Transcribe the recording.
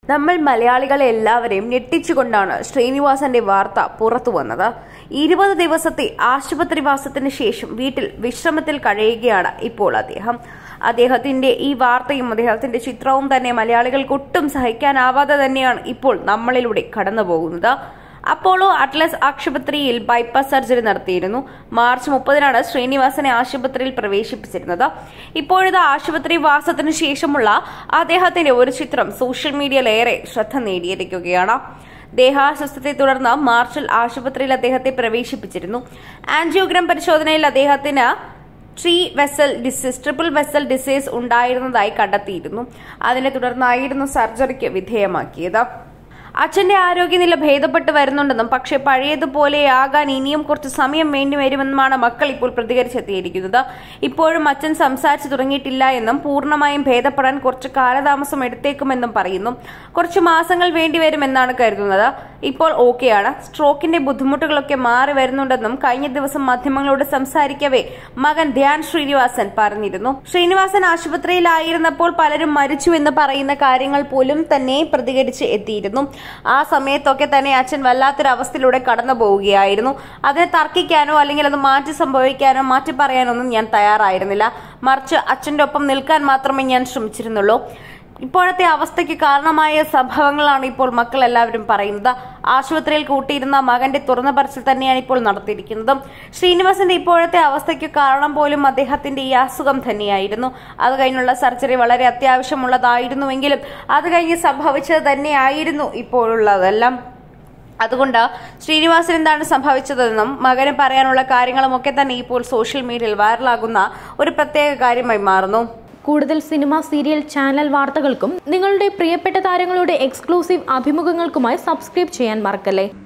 നമ്മൾ മലയാളികളെ എല്ലാവരെയും ഞെട്ടിച്ചുകൊണ്ടാണ് ശ്രീനിവാസന്റെ വാർത്ത പുറത്തു വന്നത് ഇരുപത് ദിവസത്തെ ആശുപത്രിവാസത്തിന് ശേഷം വീട്ടിൽ വിശ്രമത്തിൽ കഴിയുകയാണ് ഇപ്പോൾ അദ്ദേഹം അദ്ദേഹത്തിന്റെ ഈ വാർത്തയും അദ്ദേഹത്തിന്റെ ചിത്രവും തന്നെ മലയാളികൾക്ക് ഒട്ടും സഹിക്കാനാവാതെ തന്നെയാണ് ഇപ്പോൾ നമ്മളിലൂടെ കടന്നുപോകുന്നത് അപ്പോളോ അറ്റ്ലസ് ആശുപത്രിയിൽ ബൈപ്പാസ് സർജറി നടത്തിയിരുന്നു മാർച്ച് മുപ്പതിനാണ് ശ്രീനിവാസനെ ആശുപത്രിയിൽ പ്രവേശിപ്പിച്ചിരുന്നത് ഇപ്പോഴത്തെ ആശുപത്രി വാസത്തിനു ശേഷമുള്ള അദ്ദേഹത്തിന്റെ ഒരു ചിത്രം സോഷ്യൽ മീഡിയയിൽ ഏറെ ശ്രദ്ധ നേടിയിരിക്കുകയാണ് ദേഹാസ്വസ്ഥതയെ തുടർന്ന് മാർച്ചിൽ ആശുപത്രിയിൽ അദ്ദേഹത്തെ പ്രവേശിപ്പിച്ചിരുന്നു ആൻജിയോഗ്രാം പരിശോധനയിൽ അദ്ദേഹത്തിന് three vessel disease triple vessel disease ഉണ്ടായിരുന്നതായി കണ്ടെത്തിയിരുന്നു അതിനെ തുടർന്നായിരുന്നു സർജറിക്ക് വിധേയമാക്കിയത് അച്ഛന്റെ ആരോഗ്യനില ഭേദപ്പെട്ട് വരുന്നുണ്ടെന്നും പക്ഷേ പഴയതുപോലെയാകാൻ ഇനിയും കുറച്ച് സമയം വേണ്ടിവരുമെന്നുമാണ് മക്കൾ ഇപ്പോൾ പ്രതികരിച്ചെത്തിയിരിക്കുന്നത് ഇപ്പോഴും അച്ഛൻ സംസാരിച്ചു തുടങ്ങിയിട്ടില്ല എന്നും പൂർണ്ണമായും ഭേദപ്പെടാൻ കുറച്ച് കാലതാമസം എടുത്തേക്കുമെന്നും പറയുന്നു കുറച്ച് മാസങ്ങൾ വേണ്ടിവരുമെന്നാണ് കരുതുന്നത് ഇപ്പോൾ ഓക്കെയാണ് സ്ട്രോക്കിന്റെ ബുദ്ധിമുട്ടുകളൊക്കെ മാറി വരുന്നുണ്ടെന്നും കഴിഞ്ഞ ദിവസം മാധ്യമങ്ങളോട് സംസാരിക്കവേ മകൻ ധ്യാൻ ശ്രീനിവാസൻ പറഞ്ഞിരുന്നു ശ്രീനിവാസൻ ആശുപത്രിയിലായിരുന്നപ്പോൾ പലരും മരിച്ചു എന്ന് പറയുന്ന കാര്യങ്ങൾ പോലും തന്നെ പ്രതികരിച്ച് എത്തിയിരുന്നു ആ സമയത്തൊക്കെ തന്നെ അച്ഛൻ വല്ലാത്തൊരു അവസ്ഥയിലൂടെ കടന്നു പോവുകയായിരുന്നു അതിനെ തർക്കിക്കാനോ അല്ലെങ്കിൽ അത് മാറ്റി സംഭവിക്കാനോ മാറ്റി പറയാനോ ഒന്നും ഞാൻ തയ്യാറായിരുന്നില്ല മറിച്ച് അച്ഛന്റെ ഒപ്പം നിൽക്കാൻ മാത്രമേ ഞാൻ ശ്രമിച്ചിരുന്നുള്ളൂ ഇപ്പോഴത്തെ അവസ്ഥയ്ക്ക് കാരണമായ സംഭവങ്ങളാണ് ഇപ്പോൾ മക്കൾ എല്ലാവരും പറയുന്നത് ആശുപത്രിയിൽ കൂട്ടിയിരുന്ന മകന്റെ തുറന്ന പറച്ചിൽ തന്നെയാണ് ഇപ്പോൾ നടത്തിയിരിക്കുന്നത് ശ്രീനിവാസന്റെ ഇപ്പോഴത്തെ അവസ്ഥയ്ക്ക് കാരണം പോലും അദ്ദേഹത്തിന്റെ ഈ അസുഖം തന്നെയായിരുന്നു അത് കഴിഞ്ഞുള്ള സർജറി വളരെ അത്യാവശ്യമുള്ളതായിരുന്നുവെങ്കിലും അത് കഴിഞ്ഞ് സംഭവിച്ചത് തന്നെയായിരുന്നു ഇപ്പോഴുള്ളതെല്ലാം അതുകൊണ്ട് ശ്രീനിവാസൻ എന്താണ് സംഭവിച്ചതെന്നും മകന് പറയാനുള്ള കാര്യങ്ങളും ഒക്കെ തന്നെ ഇപ്പോൾ സോഷ്യൽ മീഡിയയിൽ വൈറലാകുന്ന ഒരു പ്രത്യേക കാര്യമായി മാറുന്നു കൂടുതൽ സിനിമ സീരിയൽ ചാനൽ വാർത്തകൾക്കും നിങ്ങളുടെ പ്രിയപ്പെട്ട താരങ്ങളുടെ എക്സ്ക്ലൂസീവ് അഭിമുഖങ്ങൾക്കുമായി സബ്സ്ക്രൈബ് ചെയ്യാൻ മറക്കല്ലേ